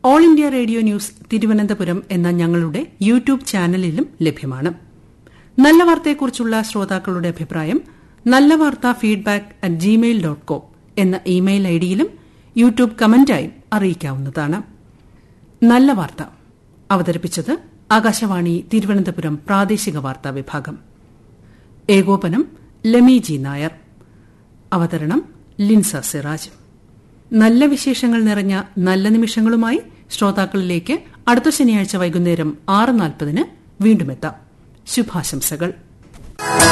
all India Radio News Thiruvananthapuram എന്ന ഞങ്ങളുടെ YouTube ചാനലിലും ലഭ്യമാണ് നല്ല വാർത്തയെക്കുറിച്ചുള്ള ശ്രോതാക്കളുടെ അഭിപ്രായം നല്ല വാർത്ത feedback at Gmail dot com എന്ന ഇമെയിൽ ഐഡിയിലും യൂട്യൂബ് കമന്റായും അറിയിക്കാവുന്നതാണ് നല്ല വാർത്ത അവതരിപ്പിച്ചത് ആകാശവാണി തിരുവനന്തപുരം പ്രാദേശിക വാർത്താ വിഭാഗം ഏകോപനം ലമി ജി നായർ അവതരണം ലിൻസ സിറാജ് നല്ല വിശേഷങ്ങൾ നിറഞ്ഞ നല്ല നിമിഷങ്ങളുമായി ശ്രോതാക്കളിലേക്ക് അടുത്ത ശനിയാഴ്ച വൈകുന്നേരം ആറ് നാൽപ്പതിന് വീണ്ടുമെത്താം ശുഭാശംസകൾ